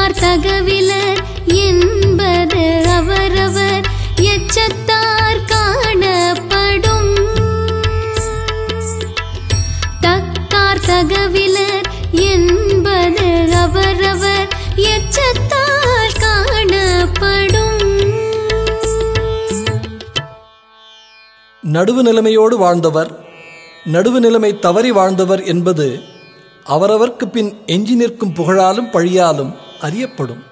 தக்கார் தகவிலர் என்பது அவரவர் எச்சத்தார் காணப்படும் தக்கார் தகவிலர் என்பது அவரவர் எச்சத்தால் காணப்படும் நடுவு நிலைமையோடு வாழ்ந்தவர் நடுவு நிலைமை தவறி வாழ்ந்தவர் என்பது அவரவர்க்கு பின் எஞ்சி நிற்கும் புகழாலும் பழியாலும் அறியப்படும்